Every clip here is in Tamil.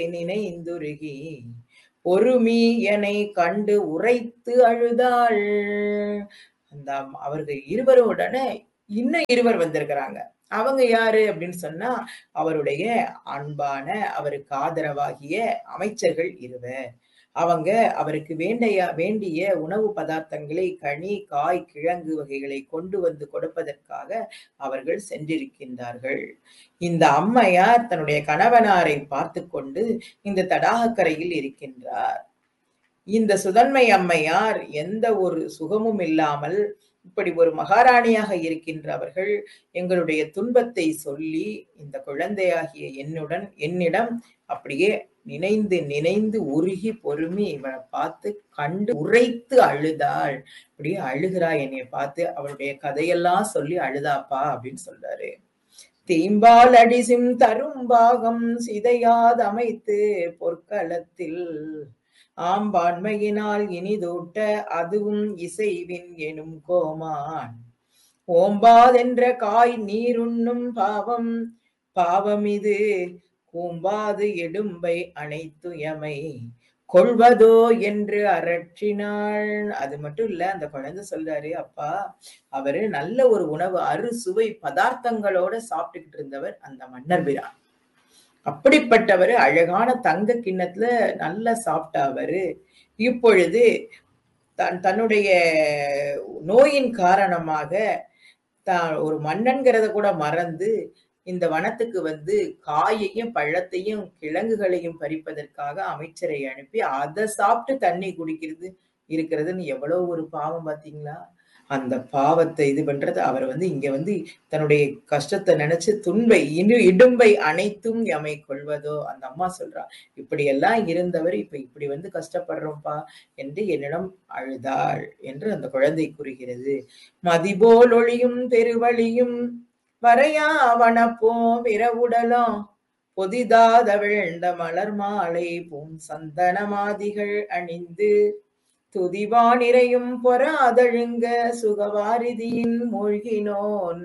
நினைந்துருகி பொறுமி எனை கண்டு உரைத்து அழுதாள் அந்த அம்- அவர்கள் இருவரும் உடனே இன்னும் இருவர் வந்திருக்கிறாங்க அவங்க யாரு அப்படின்னு சொன்னா அவருடைய அன்பான அவருக்கு ஆதரவாகிய அமைச்சர்கள் இருவர் அவங்க அவருக்கு வேண்டிய வேண்டிய உணவு பதார்த்தங்களை கனி காய் கிழங்கு வகைகளை கொண்டு வந்து கொடுப்பதற்காக அவர்கள் சென்றிருக்கின்றார்கள் இந்த அம்மையார் தன்னுடைய கணவனாரை பார்த்து கொண்டு இந்த தடாகக்கரையில் இருக்கின்றார் இந்த சுதன்மை அம்மையார் எந்த ஒரு சுகமும் இல்லாமல் இப்படி ஒரு மகாராணியாக இருக்கின்ற அவர்கள் எங்களுடைய துன்பத்தை சொல்லி இந்த குழந்தையாகிய என்னுடன் என்னிடம் அப்படியே நினைந்து நினைந்து உருகி பொறுமி இவனை பார்த்து கண்டு உரைத்து அழுதாள் அப்படியே அழுகிறா என்னைய பார்த்து அவளுடைய கதையெல்லாம் சொல்லி அழுதாப்பா அப்படின்னு சொல்றாரு தீம்பால் அடிசிம் தரும் பாகம் சிதையாது அமைத்து பொற்களத்தில் ஆம்பான்மையினால் இனிதூட்ட அதுவும் இசைவின் எனும் கோமான் ஓம்பாதென்ற காய் நீருண்ணும் பாவம் பாவம் இது கூம்பாது எடும்பை அனைத்துயமை கொள்வதோ என்று அரற்றினாள் அது மட்டும் இல்ல அந்த குழந்தை சொல்றாரு அப்பா அவரு நல்ல ஒரு உணவு அறுசுவை பதார்த்தங்களோட சாப்பிட்டுக்கிட்டு இருந்தவர் அந்த மன்னர் பிரான் அப்படிப்பட்டவர் அழகான தங்க கிண்ணத்துல நல்லா சாப்பிட்டவரு இப்பொழுது தன் தன்னுடைய நோயின் காரணமாக தான் ஒரு மன்னன்கிறத கூட மறந்து இந்த வனத்துக்கு வந்து காயையும் பழத்தையும் கிழங்குகளையும் பறிப்பதற்காக அமைச்சரை அனுப்பி அதை சாப்பிட்டு தண்ணி குடிக்கிறது இருக்கிறதுன்னு எவ்வளவு ஒரு பாவம் பாத்தீங்களா அந்த பாவத்தை இது பண்றது அவர் வந்து இங்க வந்து தன்னுடைய கஷ்டத்தை நினைச்சு துன்பை இனு இடும்பை அனைத்தும் எமை கொள்வதோ அந்த அம்மா சொல்றா இப்படி எல்லாம் இருந்தவர் இப்ப இப்படி வந்து கஷ்டப்படுறோம்ப்பா என்று என்னிடம் அழுதாள் என்று அந்த குழந்தை கூறுகிறது மதிபோல் ஒளியும் பெருவழியும் வரையா வனப்போம் பிறவுடலாம் பொதிதாத விழுந்த மலர் மாலை பூம் சந்தனமாதிகள் அணிந்து துதிவானிரையும் பொறாதழுங்க சுகவாரிதியின் மூழ்கினோன்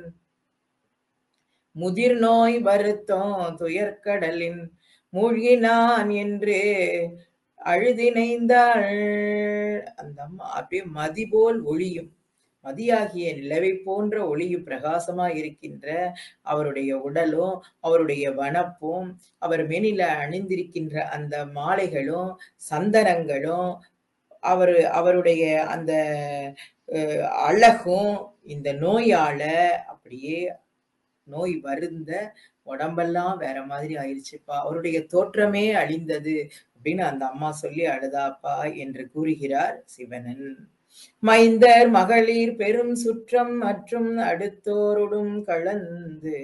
முதிர் நோய் வருத்தம் துயர்கடலின் மூழ்கினான் என்று அழுதினைந்தாள் அந்த அம்மா அப்படியே மதி போல் ஒளியும் மதியாகிய நிலவை போன்ற ஒளியும் பிரகாசமா இருக்கின்ற அவருடைய உடலும் அவருடைய வனப்பும் அவர் மேனில அணிந்திருக்கின்ற அந்த மாலைகளும் சந்தனங்களும் அவர் அவருடைய அந்த அஹ், அழகும் இந்த நோயால அப்படியே நோய் வருந்த உடம்பெல்லாம் வேற மாதிரி ஆயிருச்சுப்பா அவருடைய தோற்றமே அழிந்தது அப்படின்னு அந்த அம்மா சொல்லி அழுதாப்பா என்று கூறுகிறார் சிவனன் மைந்தர் மகளிர் பெரும் சுற்றம் மற்றும் அடுத்தோருடும் கலந்து